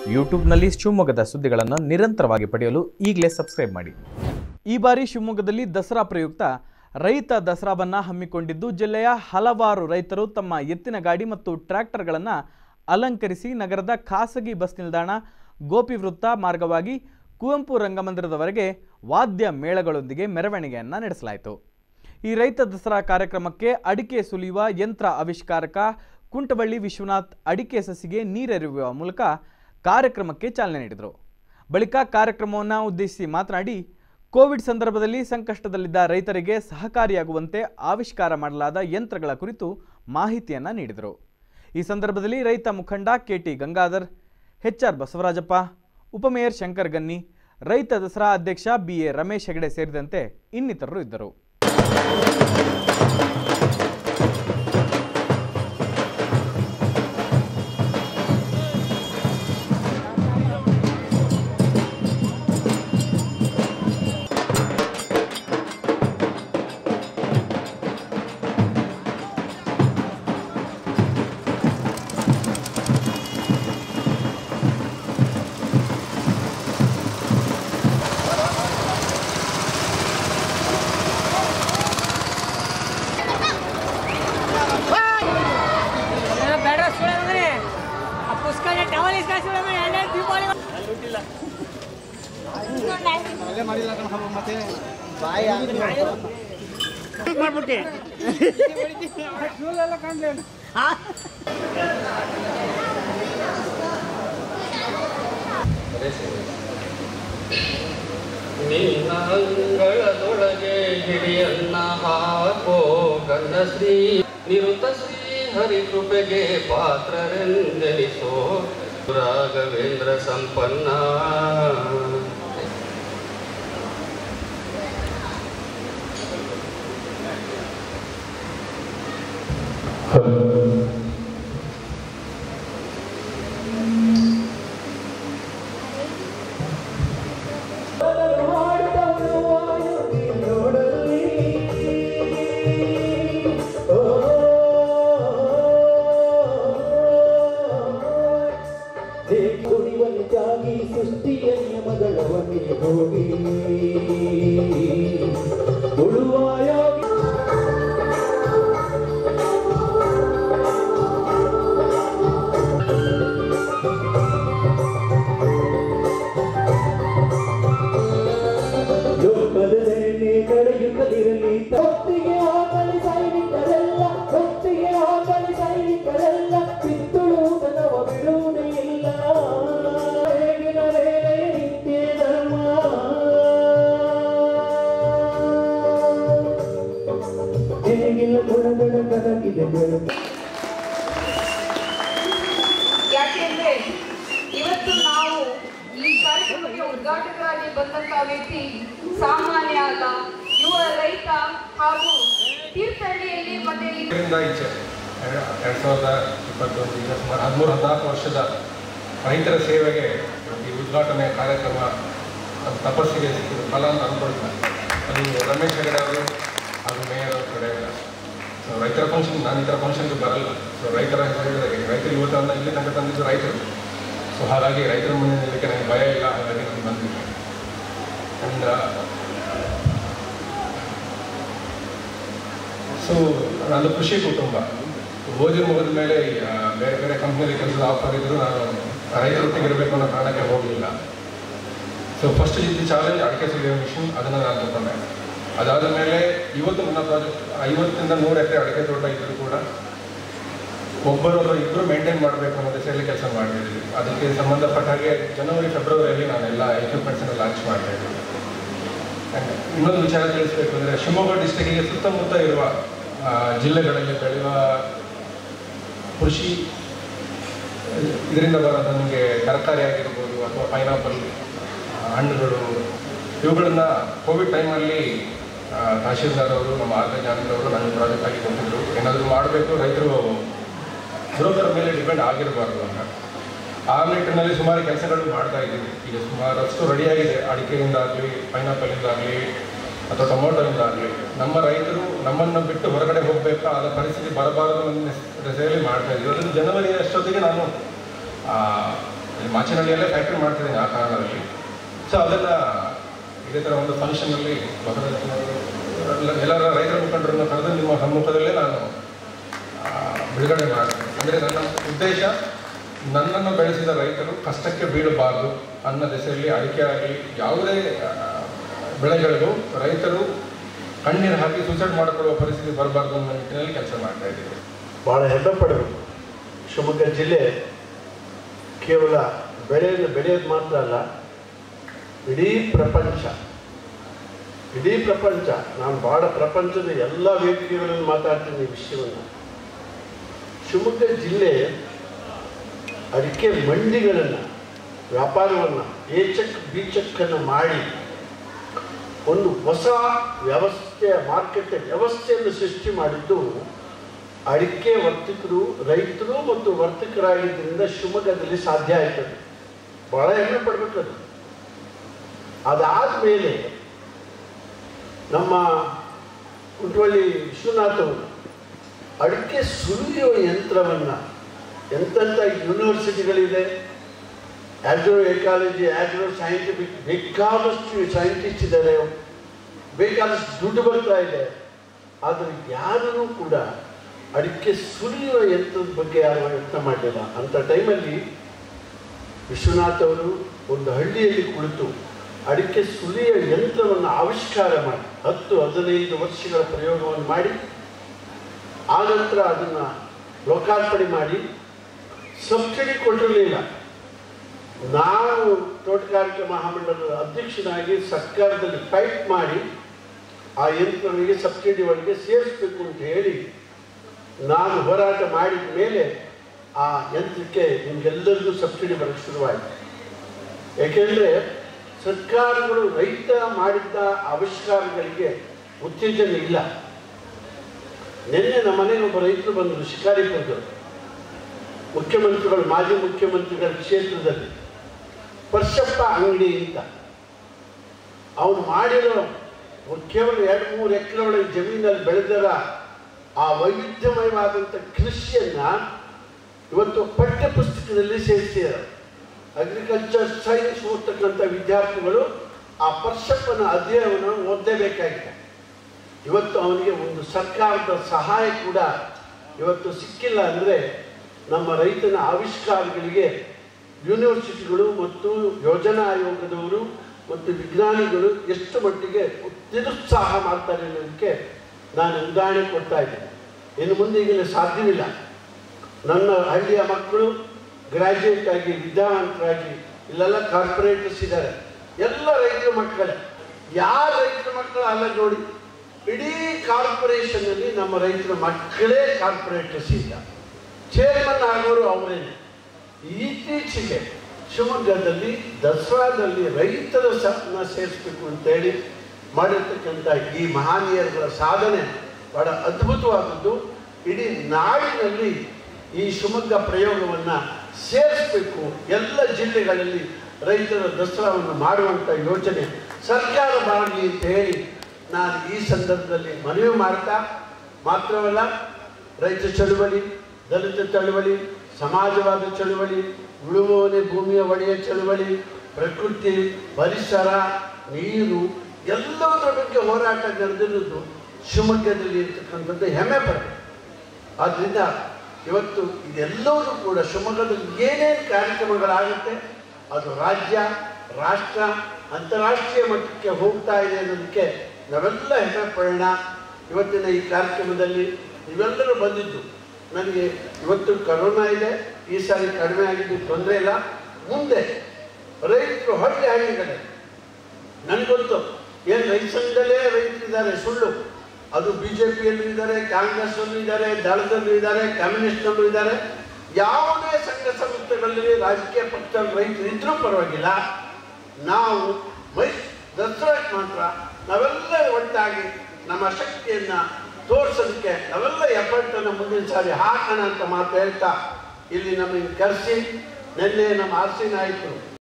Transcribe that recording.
ಯೂಟ್ಯೂಬ್ನಲ್ಲಿ ಶಿವಮೊಗ್ಗದ ಸುದ್ದಿಗಳನ್ನು ನಿರಂತರವಾಗಿ ಪಡೆಯಲು ಈಗಲೇ ಸಬ್ಸ್ಕ್ರೈಬ್ ಮಾಡಿ ಈ ಬಾರಿ ಶಿವಮೊಗ್ಗದಲ್ಲಿ ದಸರಾ ಪ್ರಯುಕ್ತ ರೈತ ದಸರಾವನ್ನು ಹಮ್ಮಿಕೊಂಡಿದ್ದು ಜಿಲ್ಲೆಯ ಹಲವಾರು ರೈತರು ತಮ್ಮ ಎತ್ತಿನ ಗಾಡಿ ಮತ್ತು ಟ್ರ್ಯಾಕ್ಟರ್ಗಳನ್ನು ಅಲಂಕರಿಸಿ ನಗರದ ಖಾಸಗಿ ಬಸ್ ನಿಲ್ದಾಣ ಗೋಪಿ ವೃತ್ತ ಮಾರ್ಗವಾಗಿ ಕುವೆಂಪು ರಂಗಮಂದಿರದವರೆಗೆ ವಾದ್ಯ ಮೇಳಗಳೊಂದಿಗೆ ಮೆರವಣಿಗೆಯನ್ನು ನಡೆಸಲಾಯಿತು ಈ ರೈತ ದಸರಾ ಕಾರ್ಯಕ್ರಮಕ್ಕೆ ಅಡಿಕೆ ಸುಲಿಯುವ ಯಂತ್ರ ಆವಿಷ್ಕಾರಕ ಕುಂಟಬಳ್ಳಿ ವಿಶ್ವನಾಥ್ ಅಡಿಕೆ ಸಸಿಗೆ ನೀರೆರೆಯುವ ಮೂಲಕ ಕಾರ್ಯಕ್ರಮಕ್ಕೆ ಚಾಲನೆ ನೀಡಿದರು ಬಳಿಕ ಕಾರ್ಯಕ್ರಮವನ್ನು ಉದ್ದೇಶಿಸಿ ಮಾತನಾಡಿ ಕೋವಿಡ್ ಸಂದರ್ಭದಲ್ಲಿ ಸಂಕಷ್ಟದಲ್ಲಿದ್ದ ರೈತರಿಗೆ ಸಹಕಾರಿಯಾಗುವಂತೆ ಆವಿಷ್ಕಾರ ಮಾಡಲಾದ ಯಂತ್ರಗಳ ಕುರಿತು ಮಾಹಿತಿಯನ್ನು ನೀಡಿದರು ಈ ಸಂದರ್ಭದಲ್ಲಿ ರೈತ ಮುಖಂಡ ಕೆಟಿ ಗಂಗಾಧರ್ ಎಚ್ಆರ್ ಬಸವರಾಜಪ್ಪ ಉಪಮೇಯರ್ ಶಂಕರ್ ಗನ್ನಿ ರೈತ ದಸರಾ ಅಧ್ಯಕ್ಷ ಬಿ ಎ ರಮೇಶ್ ಹೆಗಡೆ ಸೇರಿದಂತೆ ಇನ್ನಿತರರು ಇದ್ದರು ಬೇಡ ಸುಳ್ಳೆ ಆ ಪುಸ್ತಕ ಟವಲ್ ಇಸ್ಕ ಸುಳ್ಳೆ ಎರಡೇ ದೀಪಾವಳಿ ಮಾಡ್ಬಿಟ್ಟೆ ನಿನ್ನಂಗಳದೊಳಗೆ ಹಿಡಿಯನ್ನ ಹಾಕೋ ಗಂಧಶ್ರೀ ನಿರುತ ಶ್ರೀ ಹರಿಕೃಪೆಗೆ ಪಾತ್ರರೆಂದೆನಿಸೋ ರಾಘವೇಂದ್ರ ಸಂಪನ್ನ ಕುಡಿಯುವಂತಾಗಿ ಸೃಷ್ಟಿಯ ನಿಯಮಗಳವನ್ನೇ ಹೋಗಿ ಉಳುವಾಯಾಗಿ ಲೋಕದಲ್ಲೇ ಕಳೆಯುತ್ತಲಿರಲಿ ಹೊತ್ತಿಗೆ ಹಾಕಲಿ ಸೈನಿಕರೆಲ್ಲ ಹೊತ್ತಿಗೆ ಹಾಕಲಿ ಸೈನಿಕರೆಲ್ಲ ಕಿತ್ತುಳುವುದನವ ಬಿಡುವುದೇ ಇಲ್ಲ ಹೇಗಿನ ವೇಳೆ ನಿತ್ಯ ಧರ್ಮ ನಿನಗಿಲ್ಲ ಗುಣಗಳ ಕನಕಿದೆ ಬೆಳಕು ಯಾಕೆಂದ್ರೆ ಇವತ್ತು ನಾವು ಈ ಕಾರ್ಯಕ್ರಮಕ್ಕೆ ಉದ್ಘಾಟಕರಾಗಿ ಬಂದಂತ ವ್ಯಕ್ತಿ ಸಾಮಾನ್ಯ ಅಲ್ಲ ಯುವ ರೈತ ಹಾಗೂ ತೀರ್ಥಹಳ್ಳಿಯಲ್ಲಿ ಮತ್ತೆ ಈ ಇದರಿಂದ ಈಚೆ ಎರಡು ಎರಡು ಸಾವಿರದ ಇಪ್ಪತ್ತೊಂದು ಈಗ ಸುಮಾರು ಹದಿಮೂರು ಹದಿನಾಲ್ಕು ವರ್ಷದ ರೈತರ ಸೇವೆಗೆ ಈ ಉದ್ಘಾಟನೆ ಕಾರ್ಯಕ್ರಮ ಅದು ತಪಸ್ಸಿಗೆ ಸಿಕ್ಕಿದ ಫಲ ಅಂತ ಅನ್ಕೊಳ್ತಾರೆ ಅದು ರಮೇಶ್ ಹೆಗಡೆ ಅವರು ಹಾಗೂ ಮೇಯರ್ ಅವ್ರ ಕಡೆಯಿಂದ ಸೊ ರೈತರ ಫಂಕ್ಷನ್ ನಾನು ಈ ಥರ ಫಂಕ್ಷನ್ಗೆ ಬರಲ್ಲ ಸೊ ರೈತರ ಹೆಸರು ಹೇಳಿದಾಗ ರೈತರು ಇವತ್ತನ್ನು ಇಲ್ಲಿ ತನಕ ತಂದಿದ್ದು ರೈತರು ಸೊ ಹಾಗಾಗಿ ರೈತರ ಮುಂದೆ ನಿಲ್ಲಕ್ಕೆ ನನಗೆ ಭಯ ಇಲ್ಲ ಹಾಗಾಗಿ ನಾನು ಬಂದಿದ್ದೆ ಆ್ಯಂಡ್ ಸೊ ನಂದು ಕೃಷಿ ಕುಟುಂಬ ಓದಿ ಮುಗಿದ ಮೇಲೆ ಆ, ಬೇರೆ ಬೇರೆ ಕಂಪ್ನಿಯಲ್ಲಿ ಕೆಲಸದ ಆಫರ್ ಇದ್ರು ನಾನು ರೈತರೊಟ್ಟಿಗೆ ಇರಬೇಕು ಅನ್ನೋ ಕಾರಣಕ್ಕೆ ಹೋಗಲಿಲ್ಲ ಸೊ ಫಸ್ಟ್ ಇದ್ದ ಚಾಲೆಂಜ್ ಅಡಿಕೆ ಸುಲಿಯೋ ಮಿಷಿನ್ ಅದನ್ನು ನಾನು ತಗೊಂಡೆ ಅದಾದ ಮೇಲೆ ಇವತ್ತು ನನ್ನ ಪ್ರಾಜೆಕ್ಟ್ ಐವತ್ತರಿಂದ ನೂರು ಎಕರೆ ಅಡಿಕೆ ತೋಟ ಇದ್ದರೂ ಕೂಡ ಒಬ್ಬರು ಅಥವಾ ಇಬ್ಬರು ಮೇಂಟೈನ್ ಮಾಡಬೇಕು ಅನ್ನೋ ದಿಸೆಯಲ್ಲಿ ಕೆಲಸ ಮಾಡ್ತಿದ್ದೀವಿ ಅದಕ್ಕೆ ಸಂಬಂಧಪಟ್ಟ ಹಾಗೆ ಜನವರಿ ಫೆಬ್ರವರಿಯಲ್ಲಿ ನಾನೆಲ್ಲ ಎಕ್ವಿಪ್ಮೆಂಟ್ಸನ್ನು ಲಾಂಚ್ ಮಾಡ್ತಾ ಇದ್ದೀನಿ And ಇನ್ನೊಂದು ವಿಚಾರ ತಿಳಿಸಬೇಕು ಅಂದರೆ ಶಿವಮೊಗ್ಗ ಡಿಸ್ಟಿಕ್ಕಿಗೆ ಸುತ್ತಮುತ್ತ ಇರುವ ಆ, ಜಿಲ್ಲೆಗಳಲ್ಲಿ ಬೆಳೆಯುವ ಕೃಷಿ ಇದರಿಂದ ಬರೋ ನಮಗೆ ತರಕಾರಿ ಆಗಿರ್ಬೋದು ಅಥವಾ ಪೈನಾಪಲ್ ಹಣ್ಣುಗಳು ಇವುಗಳನ್ನು ಕೋವಿಡ್ ಟೈಮಲ್ಲಿ ತಹಶೀಲ್ದಾರ್ ಅವರು ನಮ್ಮ ಆರ್ ಕೆ ಜಾನರವರು ನನಗೆ ಪ್ರಾಜೆಕ್ಟ್ ಆಗಿ ಕೊಟ್ಟಿದ್ರು ಏನಾದರೂ ಮಾಡಬೇಕು ರೈತರು ಬ್ರೋಕರ್ ಮೇಲೆ ಡಿಪೆಂಡ್ ಆಗಿರಬಾರ್ದು ಅಂತ ಆ ನಿಟ್ಟಿನಲ್ಲಿ ಸುಮಾರು ಕೆಲಸಗಳು ಮಾಡ್ತಾ ಇದ್ದೀವಿ ಈಗ ಸುಮಾರು ಅಷ್ಟು ರೆಡಿಯಾಗಿದೆ ಅಡಿಕೆಯಿಂದಾಗಲಿ ಪೈನಾಪಲಿಂದಾಗಲಿ ಅಥವಾ ಟೊಮೊಟೊಯಿಂದಾಗಲಿ ನಮ್ಮ ರೈತರು ನಮ್ಮನ್ನು ಬಿಟ್ಟು ಹೊರಗಡೆ ಹೋಗಬೇಕಾ ಆದ ಪರಿಸ್ಥಿತಿ ಬರಬಾರದು ಅನ್ನೋ ದೆಸೆಯಲ್ಲಿ ಮಾಡ್ತಾ ಇದ್ದೀವಿ ಅದನ್ನು ಜನವರಿ ಅಷ್ಟೊತ್ತಿಗೆ ನಾನು ಆ, ಇಲ್ಲಿ ಮಾಚಿನಹಳ್ಳಿಯಲ್ಲೇ ಫ್ಯಾಕ್ಟ್ರಿ ಮಾಡ್ತಿದ್ದೀನಿ ಆ ಕಾರಣದಲ್ಲಿ ಸೊ ಅದನ್ನು ಇದೇ ಥರ ಒಂದು ಫಂಕ್ಷನಲ್ಲಿ ಬಸವರಾಜನವರು ಎಲ್ಲರ ರೈತರ ಮುಖಂಡರನ್ನು ಕರೆದು ನಿಮ್ಮ ಸಮ್ಮುಖದಲ್ಲೇ ನಾನು ಆ, ಬಿಡುಗಡೆ ಮಾಡ್ತೀನಿ ಅಂದರೆ ನನ್ನ ಉದ್ದೇಶ ನನ್ನನ್ನು ಬೆಳೆಸಿದ ರೈತರು ಕಷ್ಟಕ್ಕೆ ಬೀಳಬಾರದು ಅನ್ನೋ ದೆಸೆಯಲ್ಲಿ ಅಡಿಕೆ ಆಗಲಿ ಯಾವುದೇ ಆ, ಬೆಳೆಗಳಿಗೂ ರೈತರು ಕಣ್ಣೀರು ಹಾಕಿ ಸೂಸೈಡ್ ಮಾಡಿಕೊಳ್ಳುವ ಪರಿಸ್ಥಿತಿ ಬರಬಾರ್ದು ಅನ್ನೋ ನಿಟ್ಟಿನಲ್ಲಿ ಕೆಲಸ ಮಾಡ್ತಾ ಇದ್ದೀವಿ ಭಾಳ ಹೆಮ್ಮೆ ಪಡಬೇಕು ಶಿವಮೊಗ್ಗ ಜಿಲ್ಲೆ ಕೇವಲ ಬೆಳೆಯನ್ನು ಬೆಳೆಯೋದು ಮಾತ್ರ ಅಲ್ಲ ಇಡೀ ಪ್ರಪಂಚ ಇಡೀ ಪ್ರಪಂಚ ನಾನು ಭಾಳ ಪ್ರಪಂಚದ ಎಲ್ಲ ವೇದಿಕೆಗಳಲ್ಲಿ ಮಾತಾಡ್ತೀನಿ ಈ ವಿಷಯವನ್ನು ಶಿವಮೊಗ್ಗ ಜಿಲ್ಲೆ ಅಡಿಕೆ ಮಂಡಿಗಳನ್ನು ವ್ಯಾಪಾರವನ್ನು ಏಚಕ್ ಬೀಚಕ್ಕನ್ನು ಮಾಡಿ ಒಂದು ಹೊಸ ವ್ಯವಸ್ಥೆಯ ಮಾರ್ಕೆಟ್ ವ್ಯವಸ್ಥೆಯನ್ನು ಸೃಷ್ಟಿ ಮಾಡಿದ್ದು ಅಡಿಕೆ ವರ್ತಕರು ರೈತರು ಮತ್ತು ವರ್ತಕರಾಗಿದ್ದರಿಂದ ಶಿವಮೊಗ್ಗದಲ್ಲಿ ಸಾಧ್ಯ ಆಯ್ತದೆ ಬಹಳ ಹೆಮ್ಮೆ ಪಡ್ಬೇಕದು ಅದಾದ ಮೇಲೆ ನಮ್ಮ ಕುಂಟವಳ್ಳಿ ವಿಶ್ವನಾಥ್ ಅವರು ಅಡಿಕೆ ಸುಲಿಯುವ ಯಂತ್ರವನ್ನು ಎಂತೆಂಥ ಯೂನಿವರ್ಸಿಟಿಗಳಿದೆ ಆಗ್ರೋ ಎಕಾಲಜಿ ಆಗ್ರೋ ಸೈಂಟಿಫಿಕ್ ಬೇಕಾದಷ್ಟು ಸೈಂಟಿಸ್ಟ್ ಇದ್ದಾರೆ ಬೇಕಾದಷ್ಟು ದುಡ್ಡು ಬರ್ತಾ ಇದೆ ಆದರೆ ಯಾರೂ ಕೂಡ ಅಡಿಕೆ ಸುಲಿಯುವ ಯಂತ್ರದ ಬಗ್ಗೆ ಯಾರು ಯತ್ನ ಮಾಡಲಿಲ್ಲ ಅಂಥ ಟೈಮಲ್ಲಿ ವಿಶ್ವನಾಥ್ ಅವರು ಒಂದು ಹಳ್ಳಿಯಲ್ಲಿ ಕುಳಿತು ಅಡಿಕೆ ಸುಲಿಯ ಯಂತ್ರವನ್ನು ಆವಿಷ್ಕಾರ ಮಾಡಿ ಹತ್ತು ಹದಿನೈದು ವರ್ಷಗಳ ಪ್ರಯೋಗವನ್ನು ಮಾಡಿ ಆನಂತರ ಅದನ್ನು ಲೋಕಾರ್ಪಣೆ ಮಾಡಿ ಸಬ್ಸಿಡಿ ಕೊಟ್ಟಿರಲಿಲ್ಲ ನಾನು ತೋಟಗಾರಿಕೆ ಮಹಾಮಂಡಲದ ಅಧ್ಯಕ್ಷನಾಗಿ ಸರ್ಕಾರದಲ್ಲಿ ಫೈಟ್ ಮಾಡಿ ಆ ಯಂತ್ರಗಳಿಗೆ ಸಬ್ಸಿಡಿ ಒಳಗೆ ಸೇರಿಸಬೇಕು ಅಂತ ಹೇಳಿ ನಾನು ಹೋರಾಟ ಮಾಡಿದ ಮೇಲೆ ಆ ಯಂತ್ರಕ್ಕೆ ನಿಮಗೆಲ್ಲರಿಗೂ ಸಬ್ಸಿಡಿ ಬರೋಕ್ಕೆ ಶುರುವಾಯಿತು ಏಕೆಂದರೆ ಸರ್ಕಾರಗಳು ರೈತ ಮಾಡಿದ್ದ ಆವಿಷ್ಕಾರಗಳಿಗೆ ಉತ್ತೇಜನ ಇಲ್ಲ ನಿನ್ನೆ ನಮ್ಮ ಮನೆಗೆ ಒಬ್ಬ ರೈತರು ಬಂದರು ಶಿಕಾರಿಪುರದವರು ಮುಖ್ಯಮಂತ್ರಿಗಳು ಮಾಜಿ ಮುಖ್ಯಮಂತ್ರಿಗಳ ಕ್ಷೇತ್ರದಲ್ಲಿ ಪರ್ಷಪ್ಪ ಅಂಗಡಿ ಅಂತ ಅವನು ಮಾಡಿರೋ ಕೇವಲ ಎರಡು ಮೂರು ಎಕರೆ ಒಳಗೆ ಜಮೀನಲ್ಲಿ ಬೆಳೆದರ ಆ ವೈವಿಧ್ಯಮಯವಾದಂಥ ಕೃಷಿಯನ್ನ ಇವತ್ತು ಪಠ್ಯ ಪುಸ್ತಕದಲ್ಲಿ ಸೇರಿಸಿದ್ದಾರೆ ಅಗ್ರಿಕಲ್ಚರ್ ಸೈನ್ಸ್ ಓದ್ತಕ್ಕಂಥ ವಿದ್ಯಾರ್ಥಿಗಳು ಆ ಪರ್ಷಪ್ಪನ ಅಧ್ಯಯನವನ್ನು ಓದಲೇಬೇಕಾಗಿದೆ ಇವತ್ತು ಅವನಿಗೆ ಒಂದು ಸರ್ಕಾರದ ಸಹಾಯ ಕೂಡ ಇವತ್ತು ಸಿಕ್ಕಿಲ್ಲ ಅಂದರೆ ನಮ್ಮ ರೈತನ ಆವಿಷ್ಕಾರಗಳಿಗೆ ಯೂನಿವರ್ಸಿಟಿಗಳು ಮತ್ತು ಯೋಜನಾ ಆಯೋಗದವರು ಮತ್ತು ವಿಜ್ಞಾನಿಗಳು ಎಷ್ಟು ಮಟ್ಟಿಗೆ ನಿರುತ್ಸಾಹ ಮಾಡ್ತಾರೆ ಅನ್ನೋದಕ್ಕೆ ನಾನು ಉದಾಹರಣೆ ಕೊಡ್ತಾ ಇದ್ದೀನಿ ಇನ್ನು ಮುಂದೆ ಈಗಲೇ ಸಾಧ್ಯವಿಲ್ಲ ನನ್ನ ಹಳ್ಳಿಯ ಮಕ್ಕಳು ಗ್ರ್ಯಾಜುಯೇಟ್ ಆಗಿ ವಿದ್ಯಾವಂತರಾಗಿ ಇಲ್ಲೆಲ್ಲ ಕಾರ್ಪೊರೇಟರ್ಸ್ ಇದ್ದಾರೆ ಎಲ್ಲ ರೈತರ ಮಕ್ಕಳೇ ಯಾರ ರೈತರ ಮಕ್ಕಳು ಅಲ್ಲ ನೋಡಿ ಇಡೀ ಕಾರ್ಪೊರೇಷನಲ್ಲಿ ನಮ್ಮ ರೈತರ ಮಕ್ಕಳೇ ಕಾರ್ಪೊರೇಟರ್ಸ್ ಇಲ್ಲ ಚೇರ್ಮನ್ ಆಗೋರು ಅವರೇನೆ ಇತ್ತೀಚೆಗೆ ಶಿವಮೊಗ್ಗದಲ್ಲಿ ದಸರಾದಲ್ಲಿ ರೈತರ ಸಹ ಸೇರಿಸ್ಬೇಕು ಅಂತೇಳಿ ಮಾಡಿರ್ತಕ್ಕಂಥ ಈ ಮಹಾನೀಯರುಗಳ ಸಾಧನೆ ಬಹಳ ಅದ್ಭುತವಾದದ್ದು ಇಡೀ ನಾಡಿನಲ್ಲಿ ಈ ಶಿವಮೊಗ್ಗ ಪ್ರಯೋಗವನ್ನು ಸೇರಿಸಬೇಕು ಎಲ್ಲ ಜಿಲ್ಲೆಗಳಲ್ಲಿ ರೈತರ ದಸರಾವನ್ನು ಮಾಡುವಂಥ ಯೋಜನೆ ಸರ್ಕಾರ ಮಾಡಲಿ ಅಂತ ಹೇಳಿ ನಾನು ಈ ಸಂದರ್ಭದಲ್ಲಿ ಮನವಿ ಮಾಡ್ತಾ ಮಾತ್ರವಲ್ಲ ರೈತ ಚಳುವಳಿ ದಲಿತ ಚಳುವಳಿ ಸಮಾಜವಾದ ಚಳುವಳಿ ಉಳುವವನೇ ಭೂಮಿಯ ಒಡೆಯ ಚಳುವಳಿ ಪ್ರಕೃತಿ ಪರಿಸರ ನೀರು ಎಲ್ಲದರ ಬಗ್ಗೆ ಹೋರಾಟ ನಡೆದಿರುವುದು ಶಿವಮೊಗ್ಗದಲ್ಲಿ ಇರ್ತಕ್ಕಂಥದ್ದು ಹೆಮ್ಮೆ ಪಡಬೇಕು ಆದ್ದರಿಂದ ಇವತ್ತು ಇದೆಲ್ಲವೂ ಕೂಡ ಶಿವಮೊಗ್ಗದಲ್ಲಿ ಏನೇನು ಕಾರ್ಯಕ್ರಮಗಳಾಗುತ್ತೆ ಅದು ರಾಜ್ಯ ರಾಷ್ಟ್ರ ಅಂತಾರಾಷ್ಟ್ರೀಯ ಮಟ್ಟಕ್ಕೆ ಹೋಗ್ತಾ ಇದೆ ಅನ್ನೋದಕ್ಕೆ ನಾವೆಲ್ಲ ಹೆಮ್ಮೆ ಪಡೋಣ ಇವತ್ತಿನ ಈ ಕಾರ್ಯಕ್ರಮದಲ್ಲಿ ನೀವೆಲ್ಲರೂ ಬಂದಿದ್ದು ನನಗೆ ಇವತ್ತು ಕರೋನಾ ಇದೆ ಈ ಸಾರಿ ಕಡಿಮೆ ಆಗಿದ್ದು ತೊಂದರೆ ಇಲ್ಲ ಮುಂದೆ ರೈತರು ಹಳ್ಳಿ ಹಳ್ಳಿಗಳೇ ನನಗೊತ್ತು ಏನು ರೈತ ಸಂಘದಲ್ಲೇ ರೈತರಿದ್ದಾರೆ ಸುಳ್ಳು ಅದು ಬಿ ಜೆ ಪಿಯಲ್ಲೂ ಇದ್ದಾರೆ ಕಾಂಗ್ರೆಸ್ಸಲ್ಲೂ ಇದ್ದಾರೆ ದಳದಲ್ಲೂ ಇದ್ದಾರೆ ಕಮ್ಯುನಿಸ್ಟ್ನಲ್ಲೂ ಇದ್ದಾರೆ ಯಾವುದೇ ಸಂಘ ಸಂಸ್ಥೆಗಳಲ್ಲಿ ರಾಜಕೀಯ ಪಕ್ಷದಲ್ಲಿ ರೈತರು ಇದ್ರೂ ಪರವಾಗಿಲ್ಲ ನಾವು ಮೈ ದಸರಾಕ್ಕೆ ಮಾತ್ರ ನಾವೆಲ್ಲ ಒಟ್ಟಾಗಿ ನಮ್ಮ ಶಕ್ತಿಯನ್ನು ತೋರಿಸೋದಕ್ಕೆ ನಾವೆಲ್ಲ ಎಫರ್ಟನ್ನು ಮುಂದಿನ ಸಾರಿ ಹಾಕೋಣ ಅಂತ ಮಾತು ಹೇಳ್ತಾ ಇಲ್ಲಿ ನಮಗೆ ಕರೆಸಿ ನಿನ್ನೆ ನಮ್ಮ ಆರ್ ಸಿ ನಾಯಕರು